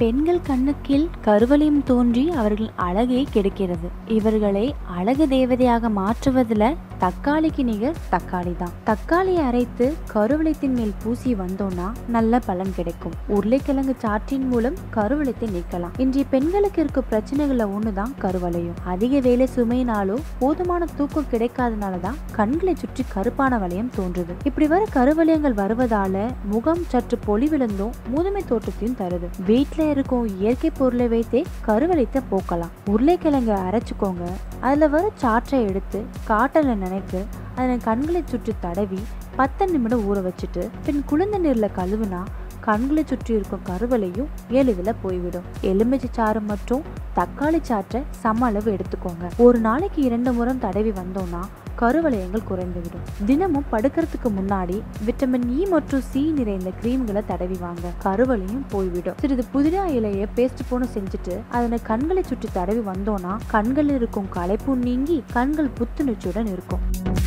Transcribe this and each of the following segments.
பெண்கள் கண்ணுக்கில் கருவளையம் தோன்றி அவர்கள் அழகை கெடுக்கிறது இவர்களை அழகு தேவதையாக மாற்றுவதுல தக்காளிக்கு நிகர் தக்காளி தான் தக்காளியை அரைத்து கருவளையத்தின் மேல் பூசி வந்தோம்னா நல்ல பலன் கிடைக்கும் உருளைக்கிழங்கு சாற்றின் மூலம் கருவளையத்தை நீக்கலாம் இன்றைய பெண்களுக்கு இருக்க பிரச்சனைகள்ல ஒண்ணுதான் கருவளையம் அதிக வேலை சுமையினாலோ போதுமான தூக்கம் கிடைக்காதனால தான் கண்களை சுற்றி கருப்பான வளையம் தோன்றுது இப்படி வர கருவளையங்கள் வருவதால முகம் சற்று பொலிவிழந்தும் முதுமை தோற்றத்தையும் தருது வீட்ல இருக்கும் இயற்கை பொருளை வைத்தே கருவளையத்தை போக்கலாம் உருளைக்கிழங்க அரைச்சுக்கோங்க அதுல வர சாற்றை எடுத்து காட்டல நினைத்து அதனை கண்களை சுற்றி தடவி பத்து நிமிடம் ஊற வச்சுட்டு பின் குளிர்ந்த நீர்ல கழுவுனா கண்களை சுற்றி இருக்கும் கருவலையும் எளிதில் போய்விடும் எலுமிச்சை சாறு மற்றும் தக்காளி சாற்றை சம அளவு எடுத்துக்கோங்க ஒரு நாளைக்கு இரண்டு முறை தடவி வந்தோம்னா கருவளையங்கள் குறைந்துவிடும் தினமும் படுக்கிறதுக்கு முன்னாடி விட்டமின் இ மற்றும் சி நிறைந்த கிரீம்களை தடவி வாங்க கருவளையும் போய்விடும் சிறிது புதினா இலையை பேஸ்ட் போன செஞ்சுட்டு அதனை கண்களை சுற்றி தடவி வந்தோம்னா கண்களில் இருக்கும் களைப்பு நீங்கி கண்கள் புத்துணர்ச்சியுடன் இருக்கும்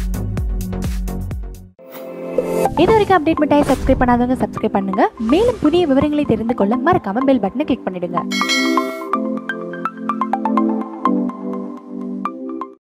இது வரைக்கும் அப்டேட் மிட்டாய் சப்ஸ்கிரைப் பண்ணாதவங்க சப்ஸ்கிரைப் பண்ணுங்க மேலும் புதிய விவரங்களை தெரிந்து கொள்ள மறக்காம பெல் பட்டனை கிளிக் பண்ணிடுங்க